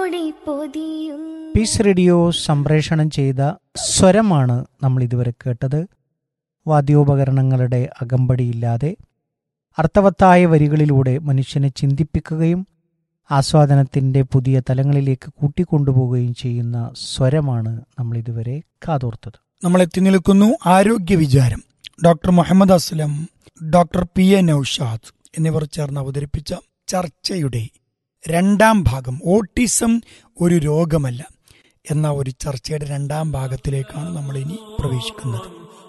piece radio സംപ്രേഷണം ചെയ്ത സ്വരമാണ് നമ്മൾ ഇതുവരെ കേട്ടത് വാദ്യോപകരണങ്ങളുടെ അകമ്പടിയില്ലാതെ അർത്ഥവത്തായ വരികളിലൂടെ മനുഷ്യനെ ചിന്തിപ്പിക്കുകയും ആസ്വാദനത്തിൻ്റെ പുതിയ തലങ്ങളിലേക്ക് കൂട്ടിക്കൊണ്ടുപോവുകയും ചെയ്യുന്ന സ്വരമാണ് നമ്മൾ ഇതുവരെ കാതോർത്തത് നമ്മൾ എത്തി നിൽക്കുന്നു ആരോഗ്യ വിചാരം doctor Muhammad Aslam doctor P A Naushad എന്നിവർ ചേർന്ന് അവതരിപ്പിച്ച ചർച്ചയുടെ രണ്ടാം ഭാഗം ഓട്ടിസം ഒരു രോഗമല്ല എന്ന ഒരു ചർച്ചയുടെ രണ്ടാം ഭാഗത്തിലേക്കാണ് നമ്മൾ ഇനി പ്രവേശിക്കുന്നത്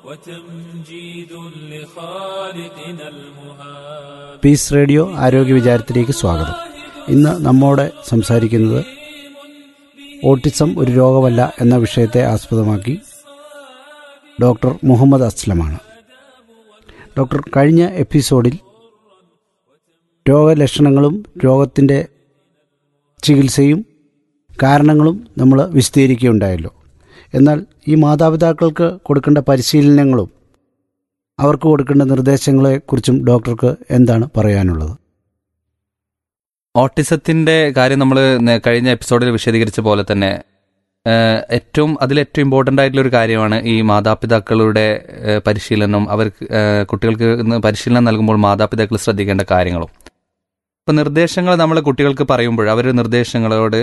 പീസ് റേഡിയോ ആരോഗ്യ വിചാരത്തിലേക്ക് സ്വാഗതം ഇന്ന് നമ്മോട് സംസാരിക്കുന്നത് ഓട്ടിസം ഒരു രോഗമല്ല എന്ന വിഷയത്തെ ആസ്പദമാക്കി ഡോക്ടർ മുഹമ്മദ് അസ്ലമാണ് ഡോക്ടർ കഴിഞ്ഞ എപ്പിസോഡിൽ രോഗലക്ഷണങ്ങളും രോഗത്തിൻ്റെ ചികിത്സയും കാരണങ്ങളും നമ്മൾ വിശദീകരിക്കുകയുണ്ടായല്ലോ എന്നാൽ ഈ മാതാപിതാക്കൾക്ക് കൊടുക്കേണ്ട പരിശീലനങ്ങളും അവർക്ക് കൊടുക്കേണ്ട നിർദ്ദേശങ്ങളെക്കുറിച്ചും ഡോക്ടർക്ക് എന്താണ് പറയാനുള്ളത് ഓട്ടിസത്തിന്റെ കാര്യം നമ്മൾ കഴിഞ്ഞ എപ്പിസോഡിൽ വിശദീകരിച്ച പോലെ തന്നെ ഏഹ്, ഏറ്റവും അതിലേറ്റവും ഇമ്പോർട്ടൻ്റ് ആയിട്ടുള്ള ഒരു കാര്യമാണ് ഈ മാതാപിതാക്കളുടെ ഏഹ്, പരിശീലനം അവർക്ക് ഏഹ്, കുട്ടികൾക്ക് ഇന്ന് പരിശീലനം നൽകുമ്പോൾ മാതാപിതാക്കൾ ശ്രദ്ധിക്കേണ്ട കാര്യങ്ങളും ഇപ്പം നിർദ്ദേശങ്ങൾ നമ്മൾ കുട്ടികൾക്ക് പറയുമ്പോൾ അവർ നിർദ്ദേശങ്ങളോട്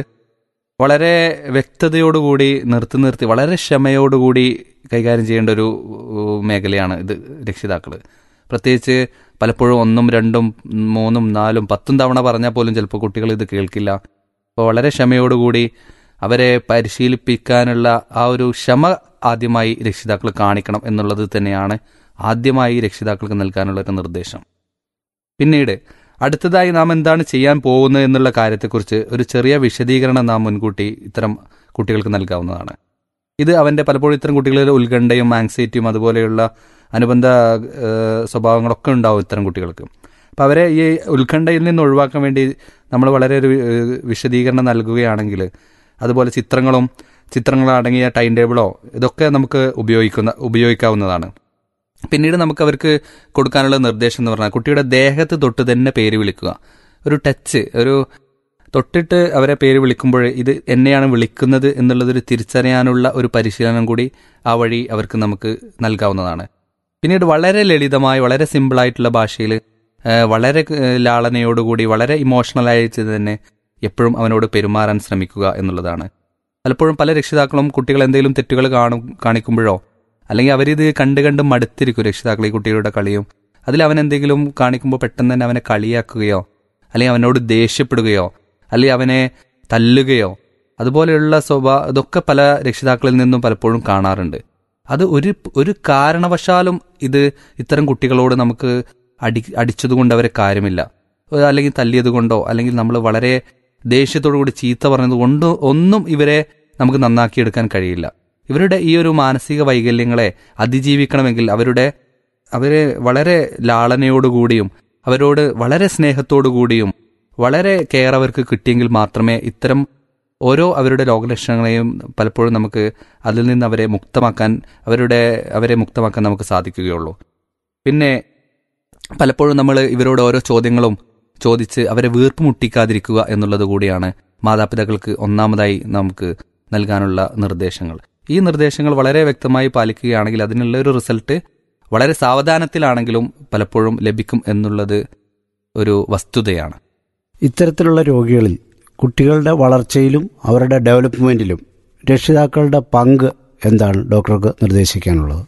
വളരെ വ്യക്തതയോടുകൂടി നിർത്തി നിർത്തി വളരെ ക്ഷമയോടുകൂടി കൈകാര്യം ചെയ്യേണ്ട ഒരു ഉം, മേഖലയാണ് ഇത് രക്ഷിതാക്കൾ പ്രത്യേകിച്ച് പലപ്പോഴും ഒന്നും രണ്ടും മൂന്നും നാലും പത്തും തവണ പറഞ്ഞാൽ പോലും ചിലപ്പോൾ കുട്ടികൾ ഇത് കേൾക്കില്ല അപ്പോൾ വളരെ ക്ഷമയോടുകൂടി അവരെ പരിശീലിപ്പിക്കാനുള്ള ആ ഒരു ക്ഷമ ആദ്യമായി രക്ഷിതാക്കൾ കാണിക്കണം എന്നുള്ളത് തന്നെയാണ് ആദ്യമായി രക്ഷിതാക്കൾക്ക് നൽകാനുള്ള ഒരു നിർദ്ദേശം പിന്നീട് അടുത്തതായി നാം എന്താണ് ചെയ്യാൻ പോകുന്നത് എന്നുള്ള കാര്യത്തെക്കുറിച്ച് ഒരു ചെറിയ വിശദീകരണം നാം മുൻകൂട്ടി ഇത്തരം കുട്ടികൾക്ക് നൽകാവുന്നതാണ് ഇത് അവൻ്റെ പലപ്പോഴും ഇത്തരം കുട്ടികളിൽ ഉത്കണ്ഠയും ആങ്സൈറ്റിയും അതുപോലെയുള്ള അനുബന്ധ ഏഹ്, സ്വഭാവങ്ങളൊക്കെ ഉണ്ടാവും ഇത്തരം കുട്ടികൾക്ക് അപ്പോൾ അവരെ ഈ ഉത്കണ്ഠയിൽ നിന്ന് ഒഴിവാക്കാൻ വേണ്ടി നമ്മൾ വളരെ ഒരു ഏഹ്, വിശദീകരണം നൽകുകയാണെങ്കിൽ അതുപോലെ ചിത്രങ്ങളും ചിത്രങ്ങൾ അടങ്ങിയ ടൈം ടേബിളോ ഇതൊക്കെ നമുക്ക് ഉപയോഗിക്കുന്ന ഉപയോഗിക്കാവുന്നതാണ് പിന്നീട് നമുക്ക് അവർക്ക് കൊടുക്കാനുള്ള നിർദ്ദേശം എന്ന് പറഞ്ഞാൽ കുട്ടിയുടെ ദേഹത്ത് തൊട്ട് തന്നെ പേര് വിളിക്കുക ഒരു ടച്ച് ഒരു തൊട്ടിട്ട് അവരെ പേര് വിളിക്കുമ്പോൾ ഇത് എന്നെയാണ് വിളിക്കുന്നത് എന്നുള്ളതൊരു തിരിച്ചറിയാനുള്ള ഒരു പരിശീലനം കൂടി ആ വഴി അവർക്ക് നമുക്ക് നൽകാവുന്നതാണ് പിന്നീട് വളരെ ലളിതമായി വളരെ സിമ്പിളായിട്ടുള്ള ഭാഷയിൽ വളരെ ഏഹ്, ലാളനയോടുകൂടി വളരെ ഇമോഷണലായിട്ട് തന്നെ എപ്പോഴും അവനോട് പെരുമാറാൻ ശ്രമിക്കുക എന്നുള്ളതാണ് പലപ്പോഴും പല രക്ഷിതാക്കളും കുട്ടികൾ എന്തെങ്കിലും തെറ്റുകൾ കാണും കാണിക്കുമ്പോഴോ അല്ലെങ്കിൽ അവരിത് കണ്ട് കണ്ട് മടുത്തിരിക്കും രക്ഷിതാക്കൾ ഈ കുട്ടികളുടെ കളിയും അതിൽ അവൻ എന്തെങ്കിലും കാണിക്കുമ്പോൾ പെട്ടെന്ന് തന്നെ അവനെ കളിയാക്കുകയോ അല്ലെങ്കിൽ അവനോട് ദേഷ്യപ്പെടുകയോ അല്ലെങ്കിൽ അവനെ തല്ലുകയോ അതുപോലെയുള്ള സ്വഭാവ ഇതൊക്കെ പല രക്ഷിതാക്കളിൽ നിന്നും പലപ്പോഴും കാണാറുണ്ട് അത് ഒരു ഒരു കാരണവശാലും ഇത് ഇത്തരം കുട്ടികളോട് നമുക്ക് അടി അടിച്ചതുകൊണ്ട് അവരെ കാര്യമില്ല ഏഹ് അല്ലെങ്കിൽ തല്ലിയത് കൊണ്ടോ അല്ലെങ്കിൽ നമ്മൾ വളരെ ദേഷ്യത്തോടു കൂടി ചീത്ത പറഞ്ഞത് കൊണ്ടോ ഒന്നും ഇവരെ നമുക്ക് നന്നാക്കിയെടുക്കാൻ കഴിയില്ല ഇവരുടെ ഈ ഒരു മാനസിക വൈകല്യങ്ങളെ അതിജീവിക്കണമെങ്കിൽ അവരുടെ അവരെ വളരെ ലാളനയോടുകൂടിയും അവരോട് വളരെ സ്നേഹത്തോടു കൂടിയും വളരെ കെയർ അവർക്ക് കിട്ടിയെങ്കിൽ മാത്രമേ ഇത്തരം ഓരോ അവരുടെ രോഗലക്ഷണങ്ങളെയും പലപ്പോഴും നമുക്ക് അതിൽ നിന്ന് അവരെ മുക്തമാക്കാൻ അവരുടെ അവരെ മുക്തമാക്കാൻ നമുക്ക് സാധിക്കുകയുള്ളൂ പിന്നെ പലപ്പോഴും നമ്മൾ ഇവരോട് ഓരോ ചോദ്യങ്ങളും ചോദിച്ച് അവരെ വീർപ്പ് മുട്ടിക്കാതിരിക്കുക എന്നുള്ളത് കൂടിയാണ് മാതാപിതാക്കൾക്ക് ഒന്നാമതായി നമുക്ക് നൽകാനുള്ള നിർദ്ദേശങ്ങൾ ഈ നിർദ്ദേശങ്ങൾ വളരെ വ്യക്തമായി പാലിക്കുകയാണെങ്കിൽ അതിനുള്ള ഒരു റിസൾട്ട് വളരെ സാവധാനത്തിലാണെങ്കിലും പലപ്പോഴും ലഭിക്കും എന്നുള്ളത് ഒരു വസ്തുതയാണ് ഇത്തരത്തിലുള്ള രോഗികളിൽ കുട്ടികളുടെ വളർച്ചയിലും അവരുടെ ഡെവലപ്മെൻറ്റിലും രക്ഷിതാക്കളുടെ പങ്ക് എന്താണ് ഡോക്ടർക്ക് നിർദ്ദേശിക്കാനുള്ളത്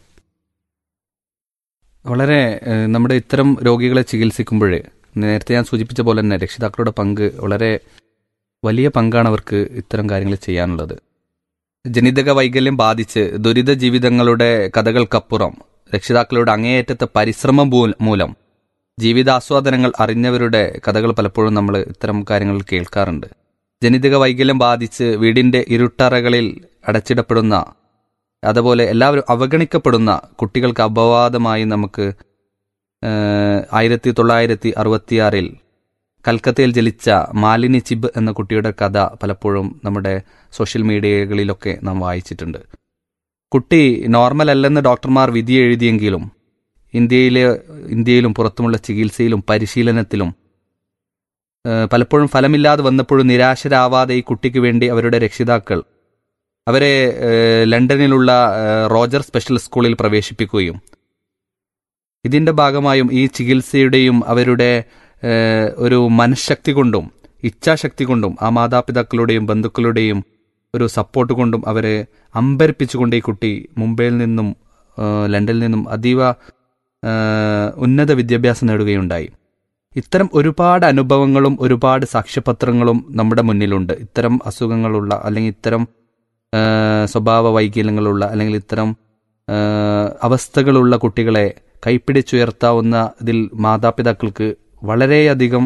വളരെ ഏഹ്, നമ്മുടെ ഇത്തരം രോഗികളെ ചികിത്സിക്കുമ്പോൾ നേരത്തെ ഞാൻ സൂചിപ്പിച്ച പോലെ തന്നെ രക്ഷിതാക്കളുടെ പങ്ക് വളരെ വലിയ പങ്കാണ് അവർക്ക് ഇത്തരം കാര്യങ്ങൾ ചെയ്യാനുള്ളത് ജനിതക വൈകല്യം ബാധിച്ച് ദുരിത ജീവിതങ്ങളുടെ കഥകൾക്കപ്പുറം രക്ഷിതാക്കളുടെ അങ്ങേയറ്റത്തെ പരിശ്രമം മൂല- മൂലം ജീവിതാസ്വാദനങ്ങൾ അറിഞ്ഞവരുടെ കഥകൾ പലപ്പോഴും നമ്മൾ ഇത്തരം കാര്യങ്ങൾ കേൾക്കാറുണ്ട് ജനിതക വൈകല്യം ബാധിച്ച് വീടിന്റെ ഇരുട്ടറകളിൽ അടച്ചിടപ്പെടുന്ന അതുപോലെ എല്ലാവരും അവഗണിക്കപ്പെടുന്ന കുട്ടികൾക്ക് അപവാദമായി നമുക്ക് ഏഹ്, ആയിരത്തി തൊള്ളായിരത്തി അറുപത്തിയാറിൽ കൽക്കത്തയിൽ ജനിച്ച മാലിനി ചിബ് എന്ന കുട്ടിയുടെ കഥ പലപ്പോഴും നമ്മുടെ സോഷ്യൽ മീഡിയകളിലൊക്കെ നാം വായിച്ചിട്ടുണ്ട് കുട്ടി നോർമൽ അല്ലെന്ന് ഡോക്ടർമാർ വിധി എഴുതിയെങ്കിലും ഇന്ത്യയിലെ ഇന്ത്യയിലും പുറത്തുമുള്ള ചികിത്സയിലും പരിശീലനത്തിലും ഏഹ് പലപ്പോഴും ഫലമില്ലാതെ വന്നപ്പോഴും നിരാശരാവാതെ ഈ കുട്ടിക്ക് വേണ്ടി അവരുടെ രക്ഷിതാക്കൾ അവരെ ഏഹ് ലണ്ടനിലുള്ള ഏഹ് റോജർ സ്പെഷ്യൽ സ്കൂളിൽ പ്രവേശിപ്പിക്കുകയും ഇതിന്റെ ഭാഗമായും ഈ ചികിത്സയുടെയും അവരുടെ ഏഹ്, ഒരു മനഃശക്തി കൊണ്ടും ഇച്ഛാശക്തി കൊണ്ടും ആ മാതാപിതാക്കളുടെയും ബന്ധുക്കളുടെയും ഒരു സപ്പോർട്ട് കൊണ്ടും അവരെ അമ്പരപ്പിച്ചുകൊണ്ട് ഈ കുട്ടി മുംബൈയിൽ നിന്നും ഏഹ്, ലണ്ടനിൽ നിന്നും അതീവ ഏഹ്, ഉന്നത വിദ്യാഭ്യാസം നേടുകയുണ്ടായി ഇത്തരം ഒരുപാട് അനുഭവങ്ങളും ഒരുപാട് സാക്ഷ്യപത്രങ്ങളും നമ്മുടെ മുന്നിലുണ്ട് ഇത്തരം അസുഖങ്ങളുള്ള അല്ലെങ്കിൽ ഇത്തരം ഏഹ്, സ്വഭാവ വൈകല്യങ്ങളുള്ള അല്ലെങ്കിൽ ഇത്തരം ഏഹ്, അവസ്ഥകളുള്ള കുട്ടികളെ കൈപ്പിടിച്ചുയർത്താവുന്ന ഇതിൽ മാതാപിതാക്കൾക്ക് വളരെയധികം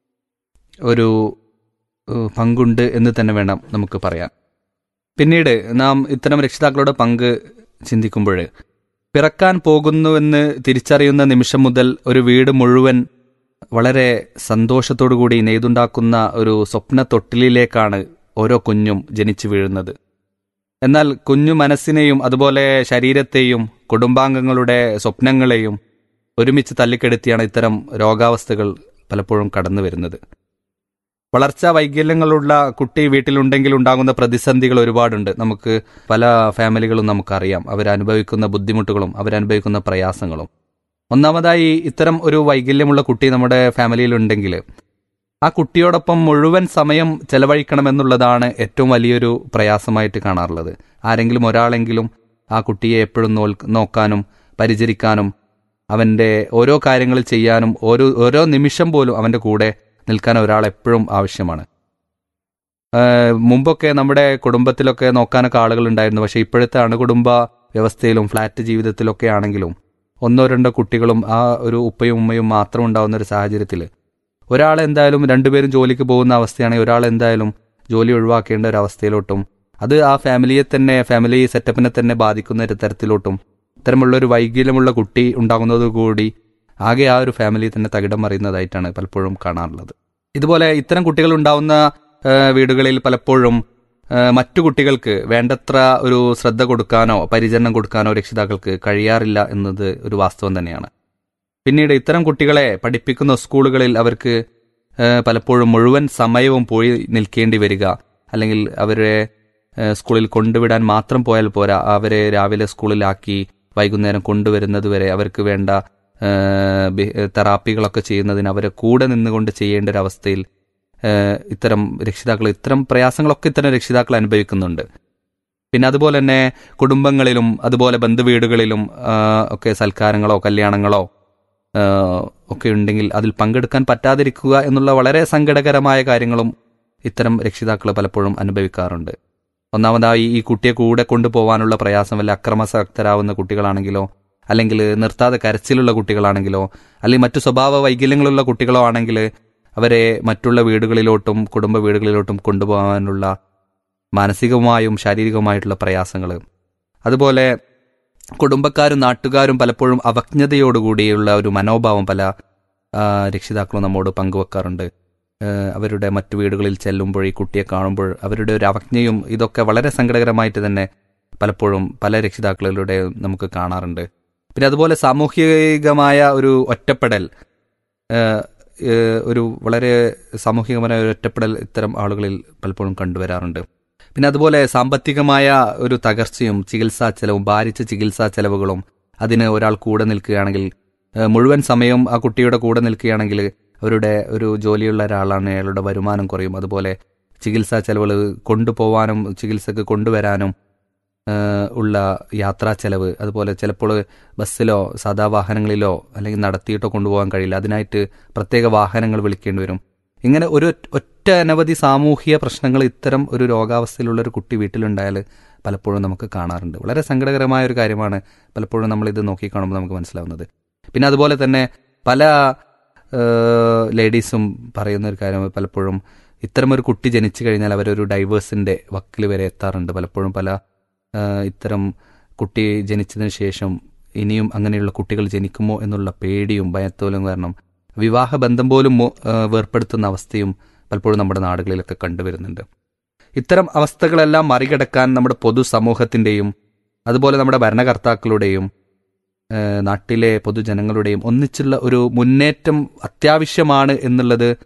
ഒരു ഏഹ്, പങ്കുണ്ട് എന്ന് തന്നെ വേണം നമുക്ക് പറയാൻ പിന്നീട് നാം ഇത്തരം രക്ഷിതാക്കളുടെ പങ്ക് ചിന്തിക്കുമ്പോൾ പിറക്കാൻ പോകുന്നുവെന്ന് തിരിച്ചറിയുന്ന നിമിഷം മുതൽ ഒരു വീട് മുഴുവൻ വളരെ സന്തോഷത്തോടു കൂടി നെയ്തുണ്ടാക്കുന്ന ഒരു സ്വപ്ന തൊട്ടിലിലേക്കാണ് ഓരോ കുഞ്ഞും ജനിച്ചു വീഴുന്നത് എന്നാൽ കുഞ്ഞു മനസ്സിനെയും അതുപോലെ ശരീരത്തെയും കുടുംബാംഗങ്ങളുടെ സ്വപ്നങ്ങളെയും ഒരുമിച്ച് തല്ലിക്കെടുത്തിയാണ് ഇത്തരം രോഗാവസ്ഥകൾ പലപ്പോഴും കടന്നു വരുന്നത് വളർച്ചാ വൈകല്യങ്ങളുള്ള കുട്ടി വീട്ടിലുണ്ടെങ്കിൽ ഉണ്ടാകുന്ന പ്രതിസന്ധികൾ ഒരുപാടുണ്ട് നമുക്ക് പല ഫാമിലികളും നമുക്കറിയാം അവരനുഭവിക്കുന്ന ബുദ്ധിമുട്ടുകളും അവരനുഭവിക്കുന്ന പ്രയാസങ്ങളും ഒന്നാമതായി ഇത്തരം ഒരു വൈകല്യമുള്ള കുട്ടി നമ്മുടെ ഫാമിലിയിലുണ്ടെങ്കിൽ ആ കുട്ടിയോടൊപ്പം മുഴുവൻ സമയം ചെലവഴിക്കണമെന്നുള്ളതാണ് ഏറ്റവും വലിയൊരു പ്രയാസമായിട്ട് കാണാറുള്ളത് ആരെങ്കിലും ഒരാളെങ്കിലും ആ കുട്ടിയെ എപ്പോഴും നോൽ- നോക്കാനും പരിചരിക്കാനും അവൻ്റെ ഓരോ കാര്യങ്ങൾ ചെയ്യാനും ഓരോ ഓരോ നിമിഷം പോലും അവൻ്റെ കൂടെ നിൽക്കാൻ ഒരാൾ എപ്പോഴും ആവശ്യമാണ് ഏഹ് മുമ്പൊക്കെ നമ്മുടെ കുടുംബത്തിലൊക്കെ നോക്കാനൊക്കെ ആളുകൾ ഉണ്ടായിരുന്നു പക്ഷേ ഇപ്പോഴത്തെ അണുകുടുംബ വ്യവസ്ഥയിലും ഫ്ലാറ്റ് ജീവിതത്തിലൊക്കെ ആണെങ്കിലും ഒന്നോ രണ്ടോ കുട്ടികളും ആ ഒരു ഉപ്പയും ഉമ്മയും മാത്രം ഉണ്ടാവുന്ന ഒരു സാഹചര്യത്തിൽ ഒരാൾ എന്തായാലും രണ്ടുപേരും ജോലിക്ക് പോകുന്ന അവസ്ഥയാണെങ്കിൽ ഒരാൾ എന്തായാലും ജോലി ഒഴിവാക്കേണ്ട ഒരു അവസ്ഥയിലോട്ടും അത് ആ ഫാമിലിയെ തന്നെ ഫാമിലി സെറ്റപ്പിനെ തന്നെ ബാധിക്കുന്ന ഒരു തരത്തിലോട്ടും ഇത്തരമുള്ള ഒരു വൈകല്യമുള്ള കുട്ടി ഉണ്ടാകുന്നത് കൂടി ആകെ ആ ഒരു ഫാമിലി തന്നെ തകിടം മറിയുന്നതായിട്ടാണ് പലപ്പോഴും കാണാറുള്ളത് ഇതുപോലെ ഇത്തരം കുട്ടികൾ ഉണ്ടാവുന്ന ആ, വീടുകളിൽ പലപ്പോഴും ആ, മറ്റു കുട്ടികൾക്ക് വേണ്ടത്ര ഒരു ശ്രദ്ധ കൊടുക്കാനോ പരിചരണം കൊടുക്കാനോ രക്ഷിതാക്കൾക്ക് കഴിയാറില്ല എന്നത് ഒരു വാസ്തവം തന്നെയാണ് പിന്നീട് ഇത്തരം കുട്ടികളെ പഠിപ്പിക്കുന്ന സ്കൂളുകളിൽ അവർക്ക് ആ, പലപ്പോഴും മുഴുവൻ സമയവും പോയി നിൽക്കേണ്ടി വരിക അല്ലെങ്കിൽ അവരെ ആ, സ്കൂളിൽ കൊണ്ടുവിടാൻ മാത്രം പോയാൽ പോരാ അവരെ രാവിലെ സ്കൂളിലാക്കി വൈകുന്നേരം കൊണ്ടുവരുന്നത് വരെ അവർക്ക് വേണ്ട ആ, ബി- തെറാപ്പികളൊക്കെ ചെയ്യുന്നതിന് അവരെ കൂടെ നിന്നുകൊണ്ട് ചെയ്യേണ്ട ഒരു അവസ്ഥയിൽ ആ, ഇത്തരം രക്ഷിതാക്കൾ ഇത്തരം പ്രയാസങ്ങളൊക്കെ ഇത്തരം രക്ഷിതാക്കൾ അനുഭവിക്കുന്നുണ്ട് പിന്നെ അതുപോലെ തന്നെ കുടുംബങ്ങളിലും അതുപോലെ ബന്ധുവീടുകളിലും ആ, ഒക്കെ സൽക്കാരങ്ങളോ കല്യാണങ്ങളോ ആ, ഒക്കെ ഉണ്ടെങ്കിൽ അതിൽ പങ്കെടുക്കാൻ പറ്റാതിരിക്കുക എന്നുള്ള വളരെ സങ്കടകരമായ കാര്യങ്ങളും ഇത്തരം രക്ഷിതാക്കൾ പലപ്പോഴും അനുഭവിക്കാറുണ്ട് ഒന്നാമതായി ഈ കുട്ടിയെ കൂടെ കൊണ്ടുപോകാനുള്ള പ്രയാസം വല്ല അക്രമസക്തരാവുന്ന കുട്ടികളാണെങ്കിലോ അല്ലെങ്കിൽ നിർത്താതെ കരച്ചിലുള്ള കുട്ടികളാണെങ്കിലോ അല്ലെങ്കിൽ മറ്റു സ്വഭാവ വൈകല്യങ്ങളുള്ള കുട്ടികളോ ആണെങ്കിൽ അവരെ മറ്റുള്ള വീടുകളിലോട്ടും കുടുംബ വീടുകളിലോട്ടും കൊണ്ടുപോകാനുള്ള മാനസികമായും ശാരീരികവുമായിട്ടുള്ള പ്രയാസങ്ങൾ അതുപോലെ കുടുംബക്കാരും നാട്ടുകാരും പലപ്പോഴും അവജ്ഞതയോടുകൂടിയുള്ള ഒരു മനോഭാവം പല ആ, രക്ഷിതാക്കളും നമ്മോട് പങ്കുവെക്കാറുണ്ട് ആ, അവരുടെ മറ്റു വീടുകളിൽ ചെല്ലുമ്പോൾ ഈ കുട്ടിയെ കാണുമ്പോൾ അവരുടെ ഒരു അവജ്ഞയും ഇതൊക്കെ വളരെ സങ്കടകരമായിട്ട് തന്നെ പലപ്പോഴും പല രക്ഷിതാക്കളിലൂടെ നമുക്ക് കാണാറുണ്ട് പിന്നെ അതുപോലെ സാമൂഹികമായ ഒരു ഒറ്റപ്പെടൽ ആ, ഏ, ഒരു വളരെ സാമൂഹികമായ ഒരു ഒറ്റപ്പെടൽ ഇത്തരം ആളുകളിൽ പലപ്പോഴും കണ്ടുവരാറുണ്ട് പിന്നെ അതുപോലെ സാമ്പത്തികമായ ഒരു തകർച്ചയും ചികിത്സാ ചെലവും ഭാരിച്ച ചികിത്സാ ചെലവുകളും അതിന് ഒരാൾ കൂടെ നിൽക്കുകയാണെങ്കിൽ ഏഹ് മുഴുവൻ സമയം ആ കുട്ടിയുടെ കൂടെ നിൽക്കുകയാണെങ്കിൽ അവരുടെ ഒരു ജോലിയുള്ള ഒരാളാണ് അയാളുടെ വരുമാനം കുറയും അതുപോലെ ചികിത്സാ ചെലവുകൾ കൊണ്ടുപോകാനും ചികിത്സക്ക് കൊണ്ടുവരാനും ഏഹ് ഉള്ള യാത്രാ ചെലവ് അതുപോലെ ചിലപ്പോൾ ബസ്സിലോ സാധാ വാഹനങ്ങളിലോ അല്ലെങ്കിൽ നടത്തിയിട്ടോ കൊണ്ടുപോകാൻ കഴിയില്ല അതിനായിട്ട് പ്രത്യേക വാഹനങ്ങൾ വിളിക്കേണ്ടി വരും ഇങ്ങനെ ഒരു ഒറ്റ- ഒറ്റ അനവധി സാമൂഹിക പ്രശ്നങ്ങൾ ഇത്തരം ഒരു രോഗാവസ്ഥയിലുള്ള ഒരു കുട്ടി വീട്ടിലുണ്ടായാൽ പലപ്പോഴും നമുക്ക് കാണാറുണ്ട് വളരെ സങ്കടകരമായ ഒരു കാര്യമാണ് പലപ്പോഴും നമ്മളിത് നോക്കിക്കാണുമ്പോൾ നമുക്ക് മനസ്സിലാവുന്നത് പിന്നെ അതുപോലെ തന്നെ പല ലേഡീസും പറയുന്ന ഒരു കാര്യം പലപ്പോഴും ഇത്തരം ഒരു കുട്ടി ജനിച്ചു കഴിഞ്ഞാൽ അവരൊരു ഡൈവേഴ്സിന്റെ വക്കിൽ വരെ എത്താറുണ്ട് പലപ്പോഴും പല ആ, ഇത്തരം കുട്ടി ജനിച്ചതിന് ശേഷം ഇനിയും അങ്ങനെയുള്ള കുട്ടികൾ ജനിക്കുമോ എന്നുള്ള പേടിയും ഭയത്തോലും കാരണം വിവാഹ ബന്ധം പോലും മോ- ആ, വേർപ്പെടുത്തുന്ന അവസ്ഥയും പലപ്പോഴും നമ്മുടെ നാടുകളിലൊക്കെ കണ്ടുവരുന്നുണ്ട് ഇത്തരം അവസ്ഥകളെല്ലാം മറികടക്കാൻ നമ്മുടെ പൊതുസമൂഹത്തിന്റെയും അതുപോലെ നമ്മുടെ ഭരണകർത്താക്കളുടെയും ഏഹ് നാട്ടിലെ പൊതുജനങ്ങളുടെയും ഒന്നിച്ചുള്ള ഒരു മുന്നേറ്റം അത്യാവശ്യമാണ് എന്നുള്ളത്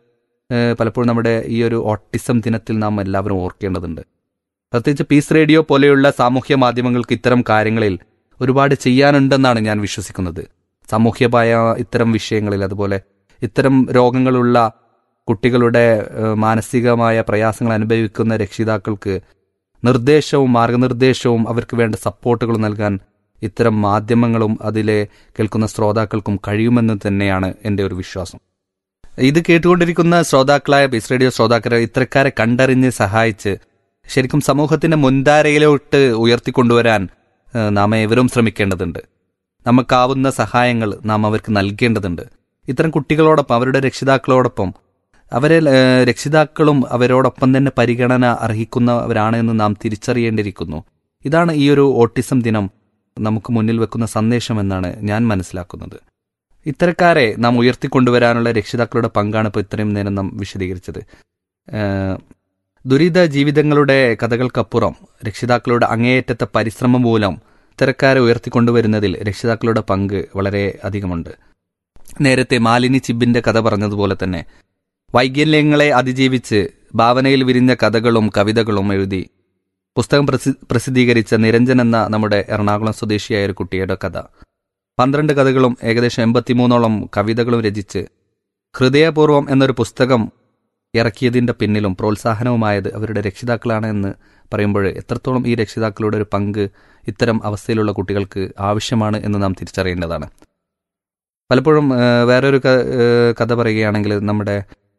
ഏഹ് പലപ്പോഴും നമ്മുടെ ഈ ഒരു ഓട്ടിസം ദിനത്തിൽ നാം എല്ലാവരും ഓർക്കേണ്ടതുണ്ട് പ്രത്യേകിച്ച് പീസ് റേഡിയോ പോലെയുള്ള സാമൂഹ്യ മാധ്യമങ്ങൾക്ക് ഇത്തരം കാര്യങ്ങളിൽ ഒരുപാട് ചെയ്യാനുണ്ടെന്നാണ് ഞാൻ വിശ്വസിക്കുന്നത് സാമൂഹ്യമായ ഇത്തരം വിഷയങ്ങളിൽ അതുപോലെ ഇത്തരം രോഗങ്ങളുള്ള കുട്ടികളുടെ ഏഹ്, മാനസികമായ പ്രയാസങ്ങൾ അനുഭവിക്കുന്ന രക്ഷിതാക്കൾക്ക് നിർദ്ദേശവും മാർഗനിർദ്ദേശവും അവർക്ക് വേണ്ട സപ്പോർട്ടുകൾ നൽകാൻ ഇത്തരം മാധ്യമങ്ങളും അതിലെ കേൾക്കുന്ന ശ്രോതാക്കൾക്കും കഴിയുമെന്ന് തന്നെയാണ് എൻ്റെ ഒരു വിശ്വാസം ഇത് കേട്ടുകൊണ്ടിരിക്കുന്ന ശ്രോതാക്കളായ ബിസ് റേഡിയോ ശ്രോതാക്കളെ ഇത്തരക്കാരെ കണ്ടറിഞ്ഞ് സഹായിച്ച് ശരിക്കും സമൂഹത്തിന്റെ മുൻധാരയിലോട്ട് ഉയർത്തിക്കൊണ്ടുവരാൻ ഏഹ്, നാം ഏവരും ശ്രമിക്കേണ്ടതുണ്ട് നമുക്കാവുന്ന സഹായങ്ങൾ നാം അവർക്ക് നൽകേണ്ടതുണ്ട് ഇത്തരം കുട്ടികളോടൊപ്പം അവരുടെ രക്ഷിതാക്കളോടൊപ്പം അവരെ ഏഹ്, രക്ഷിതാക്കളും അവരോടൊപ്പം തന്നെ പരിഗണന അർഹിക്കുന്നവരാണ് എന്ന് നാം തിരിച്ചറിയേണ്ടിയിരിക്കുന്നു ഇതാണ് ഈ ഒരു ഓട്ടിസം ദിനം നമുക്ക് മുന്നിൽ വെക്കുന്ന സന്ദേശം എന്നാണ് ഞാൻ മനസ്സിലാക്കുന്നത് ഇത്തരക്കാരെ നാം ഉയർത്തിക്കൊണ്ടുവരാനുള്ള രക്ഷിതാക്കളുടെ പങ്കാണ് ഇപ്പോൾ ഇത്രയും നേരം നാം വിശദീകരിച്ചത് ഏഹ്, ദുരിത ജീവിതങ്ങളുടെ കഥകൾക്കപ്പുറം രക്ഷിതാക്കളുടെ അങ്ങേയറ്റത്തെ പരിശ്രമം മൂലം ഇത്തരക്കാരെ ഉയർത്തിക്കൊണ്ടുവരുന്നതിൽ രക്ഷിതാക്കളുടെ പങ്ക് വളരെ അധികമുണ്ട് നേരത്തെ മാലിനി ചിബിന്റെ കഥ പറഞ്ഞതുപോലെ തന്നെ വൈകല്യങ്ങളെ അതിജീവിച്ച് ഭാവനയിൽ വിരിഞ്ഞ കഥകളും കവിതകളും എഴുതി പുസ്തകം പ്രസി- പ്രസിദ്ധീകരിച്ച നിരഞ്ജൻ എന്ന നമ്മുടെ എറണാകുളം സ്വദേശിയായ ഒരു കുട്ടിയുടെ കഥ പന്ത്രണ്ട് കഥകളും ഏകദേശം എൺപത്തിമൂന്നോളം കവിതകളും രചിച്ച് ഹൃദയപൂർവം എന്നൊരു പുസ്തകം ഇറക്കിയതിന്റെ പിന്നിലും പ്രോത്സാഹനവുമായത് അവരുടെ രക്ഷിതാക്കളാണ് എന്ന് പറയുമ്പോൾ എത്രത്തോളം ഈ രക്ഷിതാക്കളുടെ ഒരു പങ്ക് ഇത്തരം അവസ്ഥയിലുള്ള കുട്ടികൾക്ക് ആവശ്യമാണ് എന്ന് നാം തിരിച്ചറിയേണ്ടതാണ് പലപ്പോഴും ഏഹ്, വേറൊരു ക- ഏഹ്, കഥ പറയുകയാണെങ്കിൽ നമ്മുടെ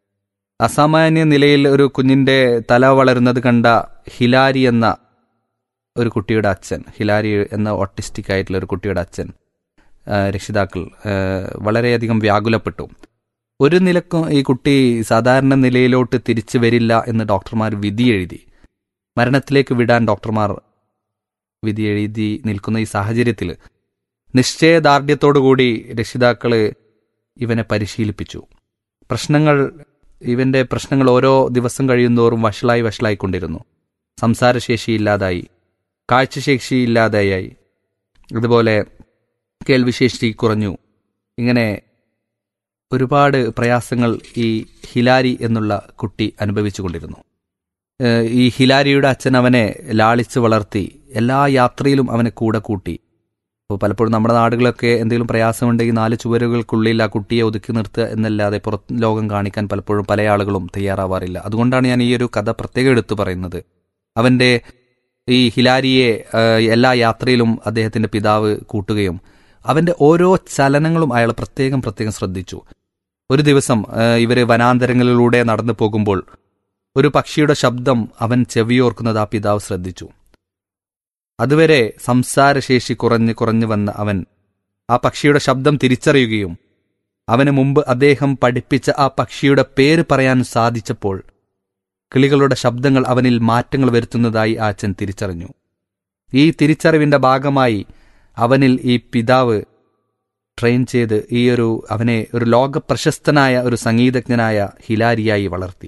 അസാമാന്യ നിലയിൽ ഒരു കുഞ്ഞിന്റെ തല വളരുന്നത് കണ്ട ഹിലാരി എന്ന ഒരു കുട്ടിയുടെ അച്ഛൻ ഹിലാരി എന്ന ഓട്ടിസ്റ്റിക് ആയിട്ടുള്ള ഒരു കുട്ടിയുടെ അച്ഛൻ ആ, രക്ഷിതാക്കൾ ആ, വളരെയധികം വ്യാകുലപ്പെട്ടു ഒരു നിലക്കും ഈ കുട്ടി സാധാരണ നിലയിലോട്ട് തിരിച്ചു വരില്ല എന്ന് ഡോക്ടർമാർ വിധി എഴുതി മരണത്തിലേക്ക് വിടാൻ ഡോക്ടർമാർ വിധി എഴുതി നിൽക്കുന്ന ഈ സാഹചര്യത്തിൽ നിശ്ചയദാർഢ്യത്തോടുകൂടി രക്ഷിതാക്കള് ഇവനെ പരിശീലിപ്പിച്ചു പ്രശ്നങ്ങൾ ഇവന്റെ പ്രശ്നങ്ങൾ ഓരോ ദിവസം കഴിയുന്തോറും വഷളായി വഷളായിക്കൊണ്ടിരുന്നു സംസാരശേഷി ഇല്ലാതായി കാഴ്ചശേഷി ഇല്ലാതായി അതുപോലെ കേൾവിശേഷി കുറഞ്ഞു ഇങ്ങനെ ഒരുപാട് പ്രയാസങ്ങൾ ഈ ഹിലാരി എന്നുള്ള കുട്ടി അനുഭവിച്ചുകൊണ്ടിരുന്നു ഏഹ് ഈ ഹിലാരിയുടെ അച്ഛൻ അവനെ ലാളിച്ച് വളർത്തി എല്ലാ യാത്രയിലും അവനെ കൂടെ കൂട്ടി അപ്പോൾ പലപ്പോഴും നമ്മുടെ നാടുകളൊക്കെ എന്തെങ്കിലും പ്രയാസമുണ്ടെങ്കിൽ നാല് ചുവരുകൾക്കുള്ളിൽ ആ കുട്ടിയെ ഒതുക്കി നിർത്തുക എന്നല്ലാതെ പുറത്ത് ലോകം കാണിക്കാൻ പലപ്പോഴും പല ആളുകളും തയ്യാറാവാറില്ല അതുകൊണ്ടാണ് ഞാൻ ഈ ഒരു കഥ പ്രത്യേകം എടുത്തു പറയുന്നത് അവന്റെ ഈ ഹിലാരിയെ ആ, എല്ലാ യാത്രയിലും അദ്ദേഹത്തിന്റെ പിതാവ് കൂട്ടുകയും അവന്റെ ഓരോ ചലനങ്ങളും അയാൾ പ്രത്യേകം പ്രത്യേകം ശ്രദ്ധിച്ചു ഒരു ദിവസം ആ, ഇവര് വനാന്തരങ്ങളിലൂടെ നടന്നു പോകുമ്പോൾ ഒരു പക്ഷിയുടെ ശബ്ദം അവൻ ചെവിയോർക്കുന്നത് ആ പിതാവ് ശ്രദ്ധിച്ചു അതുവരെ സംസാരശേഷി കുറഞ്ഞ് കുറഞ്ഞു വന്ന അവൻ ആ പക്ഷിയുടെ ശബ്ദം തിരിച്ചറിയുകയും അവന് മുമ്പ് അദ്ദേഹം പഠിപ്പിച്ച ആ പക്ഷിയുടെ പേര് പറയാൻ സാധിച്ചപ്പോൾ കിളികളുടെ ശബ്ദങ്ങൾ അവനിൽ മാറ്റങ്ങൾ വരുത്തുന്നതായി ആ അച്ഛൻ തിരിച്ചറിഞ്ഞു ഈ തിരിച്ചറിവിന്റെ ഭാഗമായി അവനിൽ ഈ പിതാവ് ട്രെയിൻ ചെയ്ത് ഈ ഒരു അവനെ ഒരു ലോക പ്രശസ്തനായ ഒരു സംഗീതജ്ഞനായ ഹിലാരിയായി വളർത്തി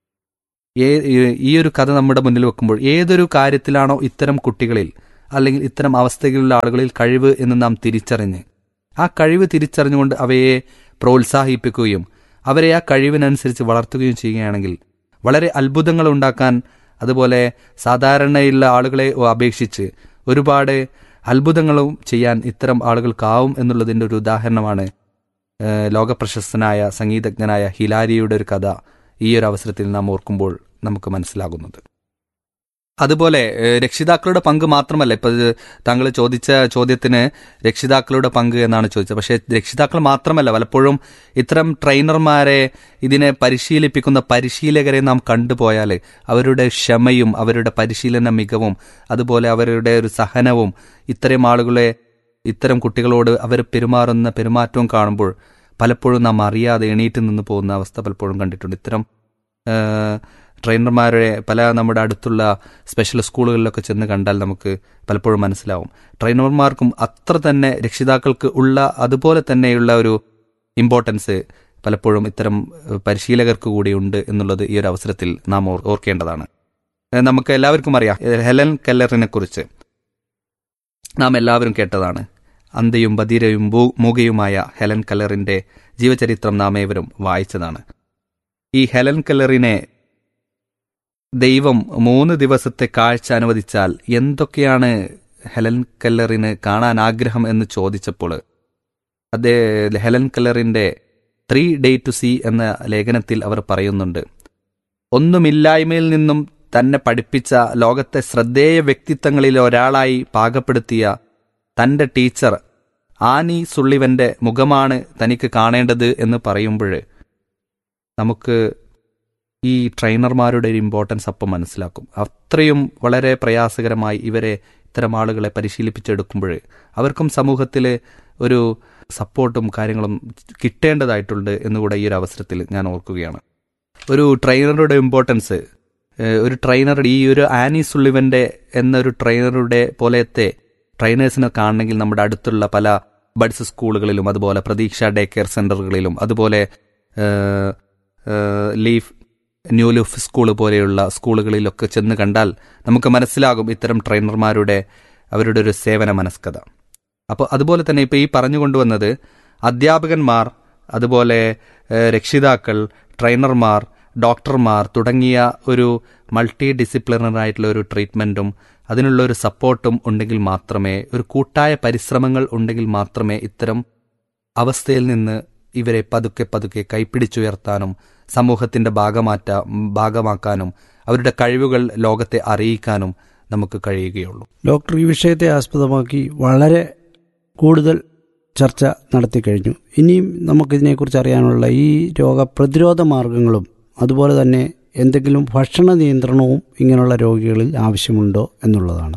ഏ- ഈ- ഈ ഒരു കഥ നമ്മുടെ മുന്നിൽ വെക്കുമ്പോൾ ഏതൊരു കാര്യത്തിലാണോ ഇത്തരം കുട്ടികളിൽ അല്ലെങ്കിൽ ഇത്തരം അവസ്ഥയിലുള്ള ആളുകളിൽ കഴിവ് എന്ന് നാം തിരിച്ചറിഞ്ഞ് ആ കഴിവ് തിരിച്ചറിഞ്ഞുകൊണ്ട് അവയെ പ്രോത്സാഹിപ്പിക്കുകയും അവരെ ആ കഴിവിനനുസരിച്ച് വളർത്തുകയും ചെയ്യുകയാണെങ്കിൽ വളരെ അത്ഭുതങ്ങൾ ഉണ്ടാക്കാൻ അതുപോലെ സാധാരണയുള്ള ആളുകളെ അപേക്ഷിച്ച് ഒരുപാട് അത്ഭുതങ്ങളും ചെയ്യാൻ ഇത്തരം ആളുകൾക്കാവും എന്നുള്ളതിൻ്റെ ഒരു ഉദാഹരണമാണ് ഏഹ് ലോകപ്രശസ്തനായ സംഗീതജ്ഞനായ ഹിലാരിയുടെ ഒരു കഥ ഈ ഒരു അവസരത്തിൽ നാം ഓർക്കുമ്പോൾ നമുക്ക് മനസ്സിലാകുന്നത് അതുപോലെ ഏഹ് രക്ഷിതാക്കളുടെ പങ്ക് മാത്രമല്ല ഇപ്പൊ ഇത് താങ്കൾ ചോദിച്ച ചോദ്യത്തിന് രക്ഷിതാക്കളുടെ പങ്ക് എന്നാണ് ചോദിച്ചത് പക്ഷേ രക്ഷിതാക്കൾ മാത്രമല്ല പലപ്പോഴും ഇത്തരം ട്രെയിനർമാരെ ഇതിനെ പരിശീലിപ്പിക്കുന്ന പരിശീലകരെ നാം കണ്ടുപോയാൽ അവരുടെ ക്ഷമയും അവരുടെ പരിശീലന മികവും അതുപോലെ അവരുടെ ഒരു സഹനവും ഇത്തരം ആളുകളെ ഇത്തരം കുട്ടികളോട് അവർ പെരുമാറുന്ന പെരുമാറ്റവും കാണുമ്പോൾ പലപ്പോഴും നാം അറിയാതെ എണീറ്റ് നിന്ന് പോകുന്ന അവസ്ഥ പലപ്പോഴും കണ്ടിട്ടുണ്ട് ഇത്തരം ഏഹ്, ട്രെയിനർമാരെ പല നമ്മുടെ അടുത്തുള്ള സ്പെഷ്യൽ സ്കൂളുകളിലൊക്കെ ചെന്ന് കണ്ടാൽ നമുക്ക് പലപ്പോഴും മനസ്സിലാവും ട്രെയിനർമാർക്കും അത്ര തന്നെ രക്ഷിതാക്കൾക്ക് ഉള്ള അതുപോലെ തന്നെയുള്ള ഒരു ഇമ്പോർട്ടൻസ് പലപ്പോഴും ഇത്തരം ഏഹ്, പരിശീലകർക്ക് കൂടിയുണ്ട് എന്നുള്ളത് ഈ ഒരു അവസരത്തിൽ നാം ഓർ- ഓർക്കേണ്ടതാണ് ഏഹ്, നമുക്ക് എല്ലാവർക്കും അറിയാം ഏഹ്, ഹെലൻ കെല്ലറിനെ കുറിച്ച് നാം എല്ലാവരും കേട്ടതാണ് അന്തയും ബധിരയും ഭൂ- മൂകയുമായ ഹെലൻ കല്ലറിന്റെ ജീവചരിത്രം നാം ഏവരും വായിച്ചതാണ് ഈ ഹെലൻ കെല്ലറിനെ ദൈവം മൂന്ന് ദിവസത്തെ കാഴ്ച അനുവദിച്ചാൽ എന്തൊക്കെയാണ് ഹെലൻ കെല്ലറിന് കാണാൻ ആഗ്രഹം എന്ന് ചോദിച്ചപ്പോൾ അതേ ഹെലൻ കെല്ലറിന്റെ ത്രീ ഡേ ടു സി എന്ന ലേഖനത്തിൽ അവർ പറയുന്നുണ്ട് ഒന്നുമില്ലായ്മയിൽ നിന്നും തന്നെ പഠിപ്പിച്ച ലോകത്തെ ശ്രദ്ധേയ വ്യക്തിത്വങ്ങളിൽ ഒരാളായി പാകപ്പെടുത്തിയ തന്റെ ടീച്ചർ ആനി സുള്ളിവന്റെ മുഖമാണ് തനിക്ക് കാണേണ്ടത് എന്ന് പറയുമ്പോൾ നമുക്ക് ഈ ട്രെയിനർമാരുടെ ഒരു ഇമ്പോർട്ടൻസ് അപ്പം മനസ്സിലാക്കും അത്രയും വളരെ പ്രയാസകരമായി ഇവരെ ഇത്തരം ആളുകളെ പരിശീലിപ്പിച്ചെടുക്കുമ്പോൾ അവർക്കും സമൂഹത്തിൽ ഒരു സപ്പോർട്ടും കാര്യങ്ങളും കിട്ടേണ്ടതായിട്ടുണ്ട് എന്നുകൂടെ ഈ ഒരു അവസരത്തിൽ ഞാൻ ഓർക്കുകയാണ് ഒരു ട്രെയിനറുടെ ഇമ്പോർട്ടൻസ് ഏഹ് ഒരു ട്രെയിനർ ഈ ഒരു ആനി സുള്ളിവന്റെ എന്നൊരു ട്രെയിനറുടെ പോലത്തെ ട്രെയിനേഴ്സിനെ കാണണമെങ്കിൽ നമ്മുടെ അടുത്തുള്ള പല ബഡ്സ് സ്കൂളുകളിലും അതുപോലെ പ്രതീക്ഷ ഡേ കെയർ സെന്ററുകളിലും അതുപോലെ ഏഹ്, ഏഹ്, ലീഫ് ന്യൂ ലൂഫ് സ്കൂൾ പോലെയുള്ള സ്കൂളുകളിലൊക്കെ ചെന്ന് കണ്ടാൽ നമുക്ക് മനസ്സിലാകും ഇത്തരം ട്രെയിനർമാരുടെ അവരുടെ ഒരു സേവന മനസ്കത അപ്പോൾ അതുപോലെ തന്നെ ഇപ്പോൾ ഈ പറഞ്ഞു കൊണ്ടുവന്നത് അധ്യാപകന്മാർ അതുപോലെ ഏഹ്, രക്ഷിതാക്കൾ ട്രെയിനർമാർ ഡോക്ടർമാർ തുടങ്ങിയ ഒരു മൾട്ടി ഡിസിപ്ലിനറി ആയിട്ടുള്ള ഒരു ട്രീറ്റ്മെൻറ്റും അതിനുള്ള ഒരു സപ്പോർട്ടും ഉണ്ടെങ്കിൽ മാത്രമേ ഒരു കൂട്ടായ പരിശ്രമങ്ങൾ ഉണ്ടെങ്കിൽ മാത്രമേ ഇത്തരം അവസ്ഥയിൽ നിന്ന് ഇവരെ പതുക്കെ പതുക്കെ കൈപ്പിടിച്ചുയർത്താനും സമൂഹത്തിന്റെ ഭാഗമാറ്റ ഭാഗമാക്കാനും അവരുടെ കഴിവുകൾ ലോകത്തെ അറിയിക്കാനും നമുക്ക് കഴിയുകയുള്ളൂ ഡോക്ടർ ഈ വിഷയത്തെ ആസ്പദമാക്കി വളരെ കൂടുതൽ ചർച്ച നടത്തി കഴിഞ്ഞു ഇനിയും നമുക്കിതിനെക്കുറിച്ച് അറിയാനുള്ള ഈ രോഗപ്രതിരോധ മാർഗങ്ങളും അതുപോലെ തന്നെ എന്തെങ്കിലും ഭക്ഷണ നിയന്ത്രണവും ഇങ്ങനെയുള്ള രോഗികളിൽ ആവശ്യമുണ്ടോ എന്നുള്ളതാണ്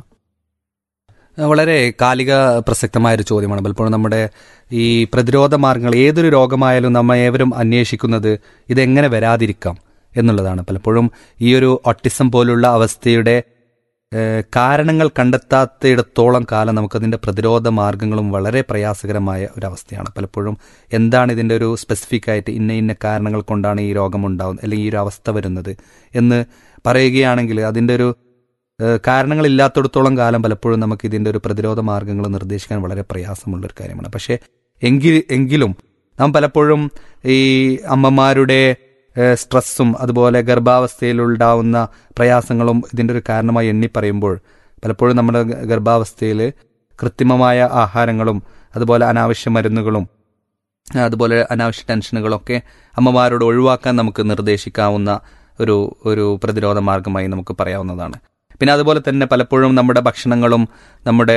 വളരെ കാലിക പ്രസക്തമായ ഒരു ചോദ്യമാണ് പലപ്പോഴും നമ്മുടെ ഈ പ്രതിരോധ മാർഗങ്ങൾ ഏതൊരു രോഗമായാലും നമ്മ ഏവരും അന്വേഷിക്കുന്നത് ഇതെങ്ങനെ വരാതിരിക്കാം എന്നുള്ളതാണ് പലപ്പോഴും ഈ ഒരു ഒട്ടിസം പോലുള്ള അവസ്ഥയുടെ ഏഹ്, കാരണങ്ങൾ കണ്ടെത്താത്തിടത്തോളം കാലം നമുക്കതിൻ്റെ പ്രതിരോധ മാർഗങ്ങളും വളരെ പ്രയാസകരമായ ഒരു അവസ്ഥയാണ് പലപ്പോഴും എന്താണ് ഇതിൻ്റെ ഒരു സ്പെസിഫിക് ആയിട്ട് ഇന്ന ഇന്ന കാരണങ്ങൾ കൊണ്ടാണ് ഈ രോഗം ഉണ്ടാകുന്നത് അല്ലെങ്കിൽ ഈ ഒരു അവസ്ഥ വരുന്നത് എന്ന് പറയുകയാണെങ്കിൽ അതിൻ്റെ ഒരു ഏഹ് കാരണങ്ങളില്ലാത്തിടത്തോളം കാലം പലപ്പോഴും നമുക്ക് ഇതിന്റെ ഒരു പ്രതിരോധ മാർഗങ്ങൾ നിർദ്ദേശിക്കാൻ വളരെ പ്രയാസമുള്ള ഒരു കാര്യമാണ് പക്ഷേ എങ്കിൽ എങ്കിലും നാം പലപ്പോഴും ഈ അമ്മമാരുടെ ഏഹ് സ്ട്രെസ്സും അതുപോലെ ഗർഭാവസ്ഥയിലുണ്ടാവുന്ന പ്രയാസങ്ങളും ഇതിന്റെ ഒരു കാരണമായി എണ്ണി പറയുമ്പോൾ പലപ്പോഴും നമ്മുടെ ഗർഭാവസ്ഥയിൽ കൃത്രിമമായ ആഹാരങ്ങളും അതുപോലെ അനാവശ്യ മരുന്നുകളും അതുപോലെ അനാവശ്യ ടെൻഷനുകളൊക്കെ അമ്മമാരോട് ഒഴിവാക്കാൻ നമുക്ക് നിർദ്ദേശിക്കാവുന്ന ഒരു ഒരു പ്രതിരോധ മാർഗമായി നമുക്ക് പറയാവുന്നതാണ് പിന്നെ അതുപോലെ തന്നെ പലപ്പോഴും നമ്മുടെ ഭക്ഷണങ്ങളും നമ്മുടെ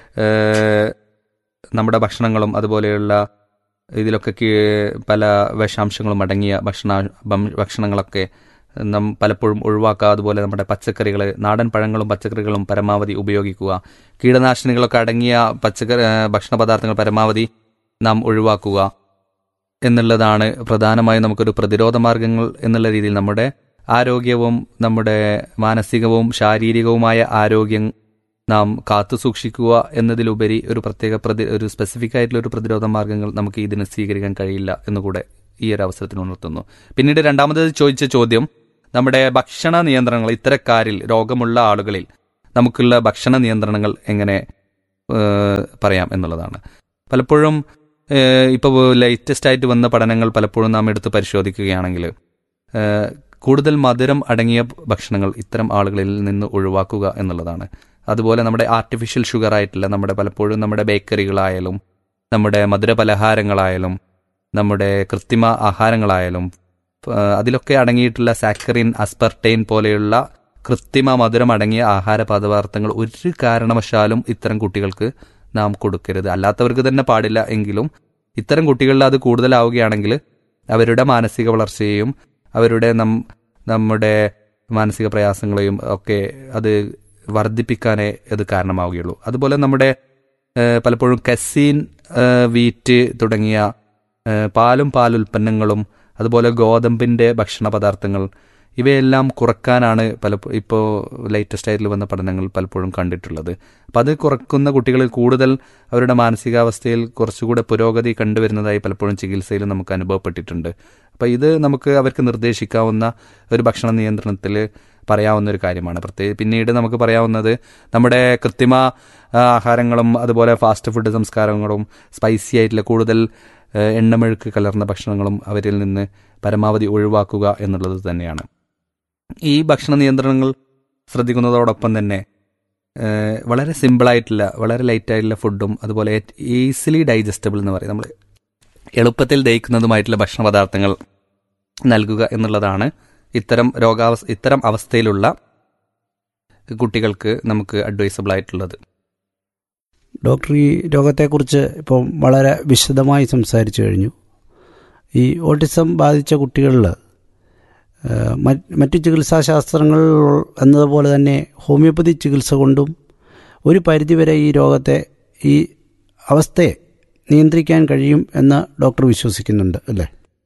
ഏഹ്, നമ്മുടെ ഭക്ഷണങ്ങളും അതുപോലെയുള്ള ഇതിലൊക്കെ കീ- പല വിഷാംശങ്ങളും അടങ്ങിയ ഭക്ഷണ ഭം- ഭക്ഷണങ്ങളൊക്കെ നാം പലപ്പോഴും ഒഴിവാക്കുക അതുപോലെ നമ്മുടെ പച്ചക്കറികൾ നാടൻ പഴങ്ങളും പച്ചക്കറികളും പരമാവധി ഉപയോഗിക്കുക കീടനാശിനികളൊക്കെ അടങ്ങിയ പച്ചക്കറി ഏഹ്, ഭക്ഷണ പദാർത്ഥങ്ങൾ പരമാവധി നാം ഒഴിവാക്കുക എന്നുള്ളതാണ് പ്രധാനമായും നമുക്കൊരു പ്രതിരോധ മാർഗങ്ങൾ എന്നുള്ള രീതിയിൽ നമ്മുടെ ആരോഗ്യവും നമ്മുടെ മാനസികവും ശാരീരികവുമായ ആരോഗ്യം നാം കാത്തു സൂക്ഷിക്കുക എന്നതിലുപരി ഒരു പ്രത്യേക പ്രതി ഒരു സ്പെസിഫിക് ആയിട്ടുള്ള ഒരു പ്രതിരോധ മാർഗങ്ങൾ നമുക്ക് ഇതിന് സ്വീകരിക്കാൻ കഴിയില്ല എന്നുകൂടെ ഈ ഒരു അവസരത്തിൽ ഉണർത്തുന്നു പിന്നീട് രണ്ടാമത് ചോദിച്ച ചോദ്യം നമ്മുടെ ഭക്ഷണ നിയന്ത്രണങ്ങൾ ഇത്തരക്കാരിൽ രോഗമുള്ള ആളുകളിൽ നമുക്കുള്ള ഭക്ഷണ നിയന്ത്രണങ്ങൾ എങ്ങനെ ഏഹ്, പറയാം എന്നുള്ളതാണ് പലപ്പോഴും ഇപ്പോൾ ലേറ്റസ്റ്റ് ആയിട്ട് വന്ന പഠനങ്ങൾ പലപ്പോഴും നാം എടുത്ത് പരിശോധിക്കുകയാണെങ്കിൽ ഏഹ്, കൂടുതൽ മധുരം അടങ്ങിയ ഭക്ഷണങ്ങൾ ഇത്തരം ആളുകളിൽ നിന്ന് ഒഴിവാക്കുക എന്നുള്ളതാണ് അതുപോലെ നമ്മുടെ ആർട്ടിഫിഷ്യൽ ഷുഗർ ആയിട്ടുള്ള നമ്മുടെ പലപ്പോഴും നമ്മുടെ ബേക്കറികളായാലും നമ്മുടെ മധുര പലഹാരങ്ങളായാലും നമ്മുടെ കൃത്രിമ ആഹാരങ്ങളായാലും ഏഹ്, അതിലൊക്കെ അടങ്ങിയിട്ടുള്ള സാക്കറിൻ അസ്പർട്ടൈൻ പോലെയുള്ള കൃത്രിമ മധുരം അടങ്ങിയ ആഹാര പദാർത്ഥങ്ങൾ ഒരു കാരണവശാലും ഇത്തരം കുട്ടികൾക്ക് നാം കൊടുക്കരുത് അല്ലാത്തവർക്ക് തന്നെ പാടില്ല എങ്കിലും ഇത്തരം കുട്ടികളിൽ അത് കൂടുതലാവുകയാണെങ്കിൽ അവരുടെ മാനസിക വളർച്ചയെയും അവരുടെ നം നമ്മുടെ മാനസിക പ്രയാസങ്ങളെയും ഒക്കെ അത് വർദ്ധിപ്പിക്കാനേ അത് കാരണമാവുകയുള്ളൂ അതുപോലെ നമ്മുടെ ഏഹ്, പലപ്പോഴും കസീൻ ഏഹ്, വീറ്റ് തുടങ്ങിയ ഏഹ്, പാലും പാലുൽപ്പന്നങ്ങളും അതുപോലെ ഗോതമ്പിന്റെ ഭക്ഷണ പദാർത്ഥങ്ങൾ ഇവയെല്ലാം കുറക്കാനാണ് പല ഇപ്പോൾ ലേറ്റസ്റ്റ് ആയിട്ട് വന്ന പഠനങ്ങൾ പലപ്പോഴും കണ്ടിട്ടുള്ളത് അപ്പം അത് കുറക്കുന്ന കുട്ടികളിൽ കൂടുതൽ അവരുടെ മാനസികാവസ്ഥയിൽ കുറച്ചുകൂടെ പുരോഗതി കണ്ടുവരുന്നതായി പലപ്പോഴും ചികിത്സയിൽ നമുക്ക് അനുഭവപ്പെട്ടിട്ടുണ്ട് അപ്പം ഇത് നമുക്ക് അവർക്ക് നിർദ്ദേശിക്കാവുന്ന ഒരു ഭക്ഷണ നിയന്ത്രണത്തിൽ പറയാവുന്ന ഒരു കാര്യമാണ് പ്രത്യേക പിന്നീട് നമുക്ക് പറയാവുന്നത് നമ്മുടെ കൃത്രിമ ആ, ആഹാരങ്ങളും അതുപോലെ ഫാസ്റ്റ് ഫുഡ് സംസ്കാരങ്ങളും സ്പൈസി ആയിട്ടുള്ള കൂടുതൽ ഏഹ് എണ്ണമെഴുക്ക് കലർന്ന ഭക്ഷണങ്ങളും അവരിൽ നിന്ന് പരമാവധി ഒഴിവാക്കുക എന്നുള്ളത് തന്നെയാണ് ഈ ഭക്ഷണ നിയന്ത്രണങ്ങൾ ശ്രദ്ധിക്കുന്നതോടൊപ്പം തന്നെ ഏഹ് വളരെ സിമ്പിളായിട്ടുള്ള വളരെ ലൈറ്റായിട്ടുള്ള ഫുഡും അതുപോലെ ഈസിലി ഡൈജസ്റ്റബിൾ എന്ന് പറയും നമ്മൾ എളുപ്പത്തിൽ ദഹിക്കുന്നതുമായിട്ടുള്ള ഭക്ഷണ പദാർത്ഥങ്ങൾ നൽകുക എന്നുള്ളതാണ് ഇത്തരം രോഗാവസ്ഥ ഇത്തരം അവസ്ഥയിലുള്ള കുട്ടികൾക്ക് നമുക്ക് അഡ്വൈസബിൾ ആയിട്ടുള്ളത് ഡോക്ടർ ഈ രോഗത്തെക്കുറിച്ച് ഇപ്പം വളരെ വിശദമായി സംസാരിച്ചു കഴിഞ്ഞു ഈ ഓട്ടിസം ബാധിച്ച കുട്ടികളിൽ ഏഹ്, മറ്റ് മറ്റ് ചികിത്സാശാസ്ത്രങ്ങൾ എന്നതുപോലെ തന്നെ ഹോമിയോപ്പതി ചികിത്സ കൊണ്ടും ഒരു പരിധിവരെ ഈ രോഗത്തെ ഈ അവസ്ഥയെ നിയന്ത്രിക്കാൻ കഴിയും എന്ന് ഡോക്ടർ വിശ്വസിക്കുന്നുണ്ട് അല്ലേ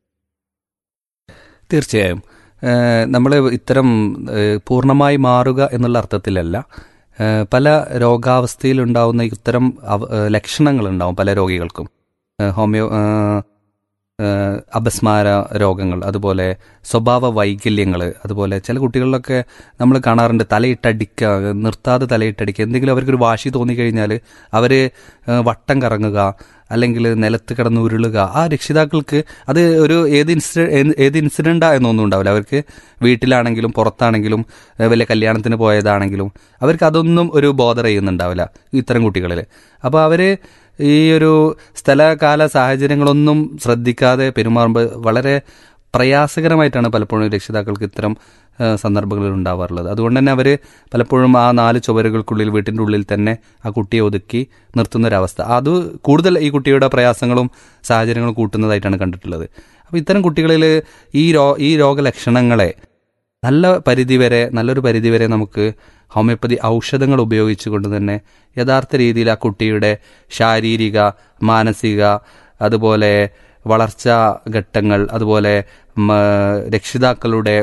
തീർച്ചയായും നമ്മൾ ഇത്തരം ഏഹ്, പൂർണ്ണമായി മാറുക എന്നുള്ള അർത്ഥത്തിലല്ല ഏഹ്, പല രോഗാവസ്ഥയിലുണ്ടാവുന്ന ഇത്തരം അവ- ഏഹ്, ലക്ഷണങ്ങളുണ്ടാവും പല രോഗികൾക്കും ഏഹ്, ഹോമിയോ ഏഹ്, ഏഹ്, അപസ്മാര രോഗങ്ങൾ അതുപോലെ സ്വഭാവ വൈകല്യങ്ങൾ അതുപോലെ ചില കുട്ടികളിലൊക്കെ നമ്മൾ കാണാറുണ്ട് തലയിട്ടടിക്കുക നിർത്താതെ തലയിട്ടടിക്കുക എന്തെങ്കിലും അവർക്കൊരു വാശി തോന്നിക്കഴിഞ്ഞാൽ അവർ വട്ടം കറങ്ങുക അല്ലെങ്കിൽ നിലത്ത് കിടന്ന് ഉരുളുക ആ രക്ഷിതാക്കൾക്ക് അത് ഒരു ഏത് ഇൻസിഡ ഏത് ഇൻസിഡൻ്റാ എന്നൊന്നും ഉണ്ടാവില്ല അവർക്ക് വീട്ടിലാണെങ്കിലും പുറത്താണെങ്കിലും ഏഹ് വലിയ കല്യാണത്തിന് പോയതാണെങ്കിലും അവർക്ക് അതൊന്നും ഒരു ബോധർ ചെയ്യുന്നുണ്ടാവില്ല ഇത്തരം കുട്ടികളിൽ അപ്പോൾ അവർ ഈ ഒരു സ്ഥലകാല സാഹചര്യങ്ങളൊന്നും ശ്രദ്ധിക്കാതെ പെരുമാറുമ്പോൾ വളരെ പ്രയാസകരമായിട്ടാണ് പലപ്പോഴും രക്ഷിതാക്കൾക്ക് ഇത്തരം ഏഹ് സന്ദർഭങ്ങളിൽ ഉണ്ടാവാറുള്ളത് അതുകൊണ്ട് തന്നെ അവർ പലപ്പോഴും ആ നാല് ചുവരുകൾക്കുള്ളിൽ വീട്ടിൻ്റെ ഉള്ളിൽ തന്നെ ആ കുട്ടിയെ ഒതുക്കി നിർത്തുന്ന ഒരവസ്ഥ അത് കൂടുതൽ ഈ കുട്ടിയുടെ പ്രയാസങ്ങളും സാഹചര്യങ്ങളും കൂട്ടുന്നതായിട്ടാണ് കണ്ടിട്ടുള്ളത് അപ്പോൾ ഇത്തരം കുട്ടികളിൽ ഈ രോ ഈ രോഗലക്ഷണങ്ങളെ നല്ല പരിധിവരെ നല്ലൊരു പരിധിവരെ നമുക്ക് ഹോമിയോപ്പതി ഔഷധങ്ങൾ ഉപയോഗിച്ചുകൊണ്ട് തന്നെ യഥാർത്ഥ രീതിയിൽ ആ കുട്ടിയുടെ ശാരീരിക മാനസിക അതുപോലെ വളർച്ചാ ഘട്ടങ്ങൾ അതുപോലെ മ, രക്ഷിതാക്കളുടെ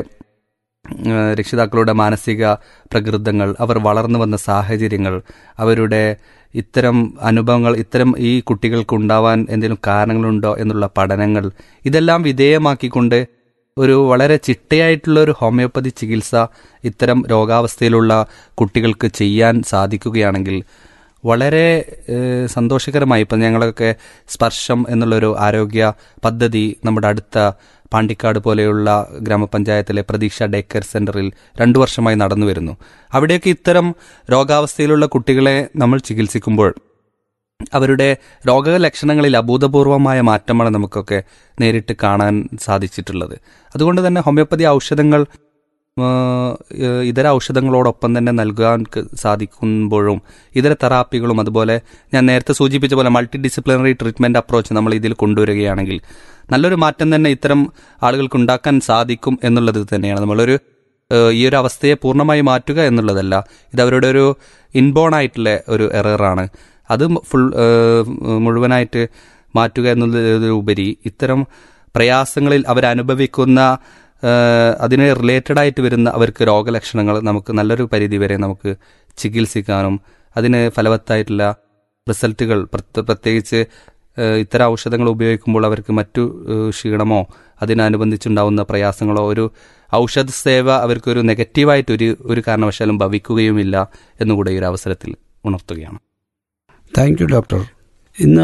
ഏഹ് രക്ഷിതാക്കളുടെ മാനസിക പ്രകൃതങ്ങൾ അവർ വളർന്നു വന്ന സാഹചര്യങ്ങൾ അവരുടെ ഇത്തരം അനുഭവങ്ങൾ ഇത്തരം ഈ കുട്ടികൾക്ക് ഉണ്ടാവാൻ എന്തെങ്കിലും കാരണങ്ങളുണ്ടോ എന്നുള്ള പഠനങ്ങൾ ഇതെല്ലാം വിധേയമാക്കിക്കൊണ്ട് ഒരു വളരെ ചിട്ടയായിട്ടുള്ള ഒരു ഹോമിയോപ്പതി ചികിത്സ ഇത്തരം രോഗാവസ്ഥയിലുള്ള കുട്ടികൾക്ക് ചെയ്യാൻ സാധിക്കുകയാണെങ്കിൽ വളരെ ഏഹ്, സന്തോഷകരമായി ഇപ്പം ഞങ്ങളൊക്കെ സ്പർശം എന്നുള്ളൊരു ആരോഗ്യ പദ്ധതി നമ്മുടെ അടുത്ത പാണ്ടിക്കാട് പോലെയുള്ള ഗ്രാമപഞ്ചായത്തിലെ പ്രതീക്ഷ ഡേ കെയർ സെന്ററിൽ രണ്ടു വർഷമായി നടന്നു വരുന്നു അവിടെയൊക്കെ ഇത്തരം രോഗാവസ്ഥയിലുള്ള കുട്ടികളെ നമ്മൾ ചികിത്സിക്കുമ്പോൾ അവരുടെ രോഗലക്ഷണങ്ങളിൽ അഭൂതപൂർവമായ മാറ്റമാണ് നമുക്കൊക്കെ നേരിട്ട് കാണാൻ സാധിച്ചിട്ടുള്ളത് അതുകൊണ്ട് തന്നെ ഹോമിയോപ്പതി ഔഷധങ്ങൾ ആ, ഏഹ്, ഇതര ഔഷധങ്ങളോടൊപ്പം തന്നെ നൽകാൻ ക- സാധിക്കുമ്പോഴും ഇതര തെറാപ്പികളും അതുപോലെ ഞാൻ നേരത്തെ സൂചിപ്പിച്ച പോലെ മൾട്ടി ഡിസിപ്ലിനറി ട്രീറ്റ്മെന്റ് അപ്രോച്ച് നമ്മൾ ഇതിൽ കൊണ്ടുവരികയാണെങ്കിൽ നല്ലൊരു മാറ്റം തന്നെ ഇത്തരം ആളുകൾക്ക് ഉണ്ടാക്കാൻ സാധിക്കും എന്നുള്ളത് തന്നെയാണ് നമ്മളൊരു ഏഹ്, ഈ ഒരു അവസ്ഥയെ പൂർണ്ണമായി മാറ്റുക എന്നുള്ളതല്ല ഇത് അവരുടെ ഒരു ഇൻബോൺ ആയിട്ടുള്ള ഒരു എററാണ് അത് ഫുൾ ഏഹ്, മുഴുവനായിട്ട് മാറ്റുക എന്നുള്ളതിലുപരി ഇത്തരം പ്രയാസങ്ങളിൽ അവരനുഭവിക്കുന്ന ഏഹ്, അതിന് റിലേറ്റഡ് ആയിട്ട് വരുന്ന അവർക്ക് രോഗലക്ഷണങ്ങൾ നമുക്ക് നല്ലൊരു പരിധി വരെ നമുക്ക് ചികിത്സിക്കാനും അതിന് ഫലവത്തായിട്ടുള്ള റിസൾട്ടുകൾ പ്രത്യ- പ്രത്യേകിച്ച് ഏഹ്, ഇത്തരം ഔഷധങ്ങൾ ഉപയോഗിക്കുമ്പോൾ അവർക്ക് മറ്റു ഏഹ്, ക്ഷീണമോ അതിനനുബന്ധിച്ചുണ്ടാവുന്ന പ്രയാസങ്ങളോ ഒരു ഔഷധ സേവ അവർക്കൊരു നെഗറ്റീവായിട്ട് ഒരു ഒരു കാരണവശാലും ഭവിക്കുകയുമില്ല എന്നുകൂടെ ഈ ഒരു അവസരത്തിൽ ഉണർത്തുകയാണ് താങ്ക് യു ഡോക്ടർ ഇന്ന്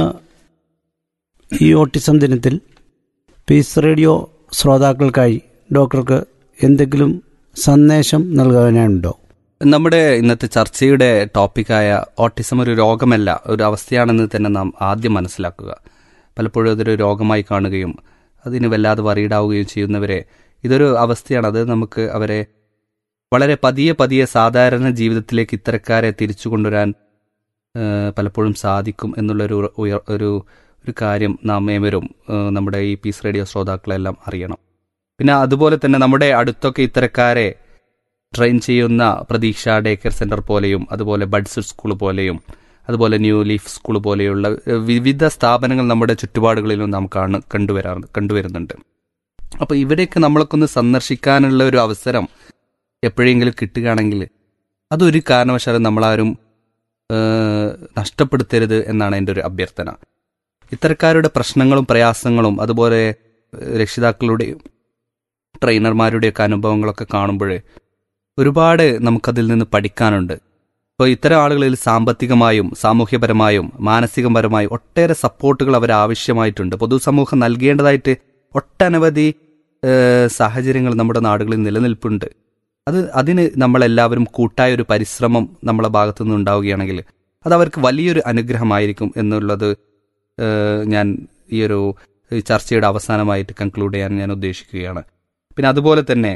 ഈ ഓട്ടിസം ദിനത്തിൽ പീസ് റേഡിയോ ശ്രോതാക്കൾക്കായി ഡോക്ടർക്ക് എന്തെങ്കിലും സന്ദേശം നൽകാനുണ്ടോ നമ്മുടെ ഇന്നത്തെ ചർച്ചയുടെ ടോപ്പിക്കായ ഓട്ടിസം ഒരു രോഗമല്ല ഒരു അവസ്ഥയാണെന്ന് തന്നെ നാം ആദ്യം മനസ്സിലാക്കുക പലപ്പോഴും അതൊരു രോഗമായി കാണുകയും അതിന് വല്ലാതെ വറീഡാവുകയും ചെയ്യുന്നവരെ ഇതൊരു അവസ്ഥയാണ് അത് നമുക്ക് അവരെ വളരെ പതിയെ പതിയെ സാധാരണ ജീവിതത്തിലേക്ക് ഇത്തരക്കാരെ തിരിച്ചു കൊണ്ടുവരാൻ ഏഹ്, പലപ്പോഴും സാധിക്കും എന്നുള്ളൊരു ഉയർ ഒരു ഒരു കാര്യം നാം ഏവരും ഏഹ്, നമ്മുടെ ഈ പീസ് റേഡിയോ ശ്രോതാക്കളെല്ലാം അറിയണം പിന്നെ അതുപോലെ തന്നെ നമ്മുടെ അടുത്തൊക്കെ ഇത്തരക്കാരെ ട്രെയിൻ ചെയ്യുന്ന പ്രതീക്ഷ ഡേ കെയർ സെന്റർ പോലെയും അതുപോലെ ബഡ്സ് സ്കൂൾ പോലെയും അതുപോലെ ന്യൂ ലീഫ് സ്കൂൾ പോലെയുള്ള ഏഹ്, വിവിധ സ്ഥാപനങ്ങൾ നമ്മുടെ ചുറ്റുപാടുകളിലും നാം കാണു കണ്ടുവരാ കണ്ടുവരുന്നുണ്ട് അപ്പോൾ ഇവിടെയൊക്കെ നമ്മളൊക്കെ ഒന്ന് സന്ദർശിക്കാനുള്ള ഒരു അവസരം എപ്പോഴെങ്കിലും കിട്ടുകയാണെങ്കിൽ അതൊരു കാരണവശാലും നമ്മളാരും ഏഹ്, നഷ്ടപ്പെടുത്തരുത് എന്നാണ് എൻ്റെ ഒരു അഭ്യർത്ഥന ഇത്തരക്കാരുടെ പ്രശ്നങ്ങളും പ്രയാസങ്ങളും അതുപോലെ ഏഹ്, രക്ഷിതാക്കളുടെയും ട്രെയിനർമാരുടെയൊക്കെ അനുഭവങ്ങളൊക്കെ കാണുമ്പോൾ ഒരുപാട് നമുക്കതിൽ നിന്ന് പഠിക്കാനുണ്ട് അപ്പോൾ ഇത്തരം ആളുകളിൽ സാമ്പത്തികമായും സാമൂഹ്യപരമായും മാനസികപരമായും ഒട്ടേറെ സപ്പോർട്ടുകൾ അവർ ആവശ്യമായിട്ടുണ്ട് പൊതുസമൂഹം നൽകേണ്ടതായിട്ട് ഒട്ടനവധി ഏഹ്, സാഹചര്യങ്ങൾ നമ്മുടെ നാടുകളിൽ നിലനിൽപ്പുണ്ട് അത് അതിന് നമ്മളെല്ലാവരും കൂട്ടായ ഒരു പരിശ്രമം നമ്മളെ ഭാഗത്തു നിന്ന് ഉണ്ടാവുകയാണെങ്കിൽ അത് അവർക്ക് വലിയൊരു അനുഗ്രഹമായിരിക്കും എന്നുള്ളത് ഏഹ്, ഞാൻ ഈ ഒരു ഈ ചർച്ചയുടെ അവസാനമായിട്ട് കൺക്ലൂഡ് ചെയ്യാൻ ഞാൻ ഉദ്ദേശിക്കുകയാണ് പിന്നെ അതുപോലെ തന്നെ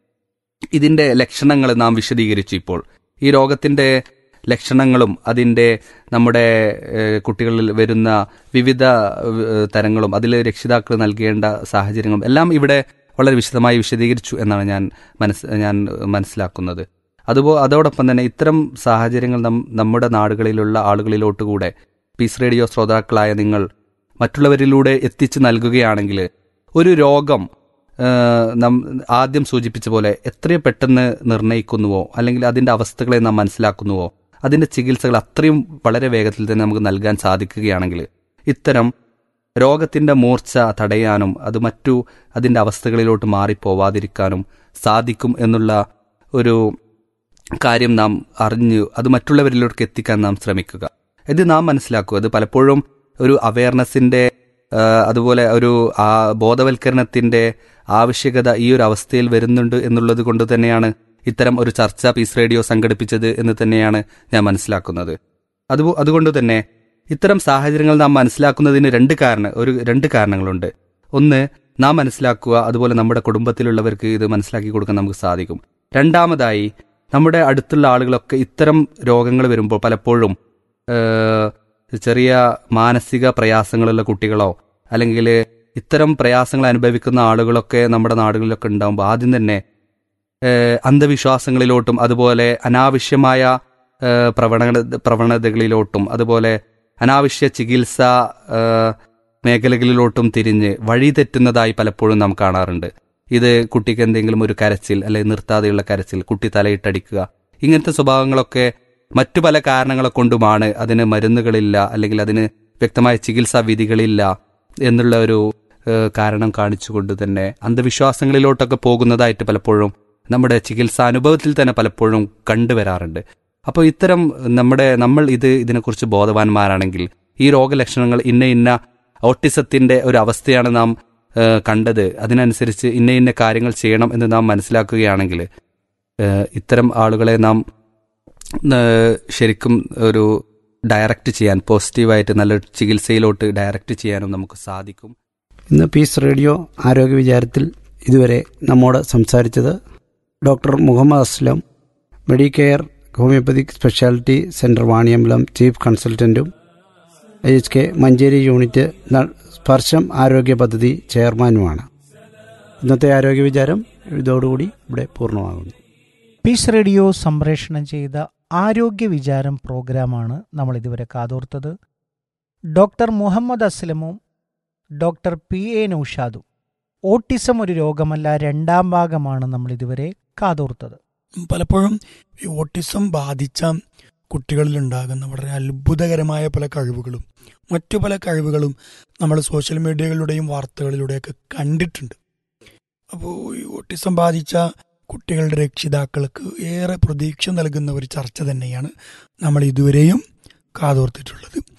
ഇതിന്റെ ലക്ഷണങ്ങൾ നാം വിശദീകരിച്ചു ഇപ്പോൾ ഈ രോഗത്തിന്റെ ലക്ഷണങ്ങളും അതിന്റെ നമ്മുടെ ഏഹ്, കുട്ടികളിൽ വരുന്ന വിവിധ ഏഹ്, തരങ്ങളും അതിൽ രക്ഷിതാക്കൾ നൽകേണ്ട സാഹചര്യങ്ങളും എല്ലാം ഇവിടെ വളരെ വിശദമായി വിശദീകരിച്ചു എന്നാണ് ഞാൻ മനസ് ഞാൻ മനസ്സിലാക്കുന്നത് അതുപോലെ അതോടൊപ്പം തന്നെ ഇത്തരം സാഹചര്യങ്ങൾ നം നമ്മുടെ നാടുകളിലുള്ള ആളുകളിലോട്ട് കൂടെ പീസ് റേഡിയോ ശ്രോതാക്കളായ നിങ്ങൾ മറ്റുള്ളവരിലൂടെ എത്തിച്ചു നൽകുകയാണെങ്കിൽ ഒരു രോഗം ഏഹ്, നം ആദ്യം സൂചിപ്പിച്ച പോലെ എത്രയും പെട്ടെന്ന് നിർണ്ണയിക്കുന്നുവോ അല്ലെങ്കിൽ അതിന്റെ അവസ്ഥകളെ നാം മനസ്സിലാക്കുന്നുവോ അതിന്റെ ചികിത്സകൾ അത്രയും വളരെ വേഗത്തിൽ തന്നെ നമുക്ക് നൽകാൻ സാധിക്കുകയാണെങ്കിൽ ഇത്തരം രോഗത്തിന്റെ മൂർച്ച തടയാനും അത് മറ്റു അതിന്റെ അവസ്ഥകളിലോട്ട് മാറിപ്പോവാതിരിക്കാനും സാധിക്കും എന്നുള്ള ഒരു കാര്യം നാം അറിഞ്ഞു അത് മറ്റുള്ളവരിലേക്ക് എത്തിക്കാൻ നാം ശ്രമിക്കുക ഇത് നാം മനസ്സിലാക്കുക അത് പലപ്പോഴും ഒരു അവയർനെസിന്റെ ആ, അതുപോലെ ഒരു ആ ബോധവൽക്കരണത്തിന്റെ ആവശ്യകത ഈ ഒരു അവസ്ഥയിൽ വരുന്നുണ്ട് എന്നുള്ളത് കൊണ്ട് തന്നെയാണ് ഇത്തരം ഒരു ചർച്ച പീസ് റേഡിയോ സംഘടിപ്പിച്ചത് എന്ന് തന്നെയാണ് ഞാൻ മനസ്സിലാക്കുന്നത് അത് അതുകൊണ്ട് തന്നെ ഇത്തരം സാഹചര്യങ്ങൾ നാം മനസ്സിലാക്കുന്നതിന് രണ്ട് കാരണം ഒരു രണ്ട് കാരണങ്ങളുണ്ട് ഒന്ന് നാം മനസ്സിലാക്കുക അതുപോലെ നമ്മുടെ കുടുംബത്തിലുള്ളവർക്ക് ഇത് മനസ്സിലാക്കി കൊടുക്കാൻ നമുക്ക് സാധിക്കും രണ്ടാമതായി നമ്മുടെ അടുത്തുള്ള ആളുകളൊക്കെ ഇത്തരം രോഗങ്ങൾ വരുമ്പോൾ പലപ്പോഴും ഏഹ്, ചെറിയ മാനസിക പ്രയാസങ്ങളുള്ള കുട്ടികളോ അല്ലെങ്കിൽ ഇത്തരം പ്രയാസങ്ങൾ അനുഭവിക്കുന്ന ആളുകളൊക്കെ നമ്മുടെ നാടുകളിലൊക്കെ ഉണ്ടാകുമ്പോൾ ആദ്യം തന്നെ ഏഹ്, അന്ധവിശ്വാസങ്ങളിലോട്ടും അതുപോലെ അനാവശ്യമായ ഏഹ്, പ്രവണത പ്രവണതകളിലോട്ടും അതുപോലെ അനാവശ്യ ചികിത്സ ഏഹ്, മേഖലകളിലോട്ടും തിരിഞ്ഞ് വഴി തെറ്റുന്നതായി പലപ്പോഴും നാം കാണാറുണ്ട് ഇത് കുട്ടിക്ക് എന്തെങ്കിലും ഒരു കരച്ചിൽ അല്ലെങ്കിൽ നിർത്താതെയുള്ള കരച്ചിൽ കുട്ടി തലയിട്ടടിക്കുക ഇങ്ങനത്തെ സ്വഭാവങ്ങളൊക്കെ മറ്റു പല കാരണങ്ങളെ കൊണ്ടുമാണ് അതിന് മരുന്നുകളില്ല അല്ലെങ്കിൽ അതിന് വ്യക്തമായ ചികിത്സാ വിധികളില്ല എന്നുള്ള ഒരു ഏഹ്, കാരണം കാണിച്ചുകൊണ്ട് തന്നെ അന്ധവിശ്വാസങ്ങളിലോട്ടൊക്കെ പോകുന്നതായിട്ട് പലപ്പോഴും നമ്മുടെ ചികിത്സാ അനുഭവത്തിൽ തന്നെ പലപ്പോഴും കണ്ടുവരാറുണ്ട് അപ്പോൾ ഇത്തരം നമ്മുടെ നമ്മൾ ഇത് ഇതിനെക്കുറിച്ച് ബോധവാന്മാരാണെങ്കിൽ ഈ രോഗലക്ഷണങ്ങൾ ഇന്ന ഇന്ന ഓട്ടിസത്തിന്റെ ഒരു അവസ്ഥയാണ് നാം ഏഹ്, കണ്ടത് അതിനനുസരിച്ച് ഇന്ന ഇന്ന കാര്യങ്ങൾ ചെയ്യണം എന്ന് നാം മനസ്സിലാക്കുകയാണെങ്കിൽ ഏഹ്, ഇത്തരം ആളുകളെ നാം ഏഹ്, ശരിക്കും ഒരു ഡയറക്റ്റ് ചെയ്യാൻ പോസിറ്റീവായിട്ട് നല്ല ചികിത്സയിലോട്ട് ഡയറക്റ്റ് ചെയ്യാനും നമുക്ക് സാധിക്കും ഇന്ന് പീസ് റേഡിയോ ആരോഗ്യ വിചാരത്തിൽ ഇതുവരെ നമ്മോട് സംസാരിച്ചത് doctor Muhammad Aslam Medicare homoeopathic speciality centre Vaniyambalam chief കൺസൾട്ടൻറ്റും എച്ച് കെ മഞ്ചേരി യൂണിറ്റ് ന- സ്പർശം ആരോഗ്യ പദ്ധതി ചെയർമാനുമാണ് ഇന്നത്തെ ആരോഗ്യ വിചാരം ഇതോടുകൂടി ഇവിടെ പൂർണ്ണമാകുന്നു പീസ് റേഡിയോ സംപ്രേഷണം ചെയ്ത ആരോഗ്യ വിചാരം പ്രോഗ്രാമാണ് നമ്മൾ ഇതുവരെ കാതോർത്തത് ഡോക്ടർ മുഹമ്മദ് അസ്ലമും ഡോക്ടർ പി എ നൌഷാദും ഓട്ടിസം ഒരു രോഗമല്ല രണ്ടാം ഭാഗമാണ് നമ്മൾ ഇതുവരെ കാതോർത്തത് പലപ്പോഴും ഈ ഓട്ടിസം ബാധിച്ച കുട്ടികളിലുണ്ടാകുന്ന വളരെ അത്ഭുതകരമായ പല കഴിവുകളും മറ്റു പല കഴിവുകളും നമ്മൾ സോഷ്യൽ മീഡിയകളിലൂടെയും വാർത്തകളിലൂടെയൊക്കെ കണ്ടിട്ടുണ്ട് അപ്പോൾ ഈ ഓട്ടിസം ബാധിച്ച കുട്ടികളുടെ രക്ഷിതാക്കൾക്ക് ഏറെ പ്രതീക്ഷ നൽകുന്ന ഒരു ചർച്ച തന്നെയാണ് നമ്മൾ ഇതുവരെയും കാതോർത്തിട്ടുള്ളത്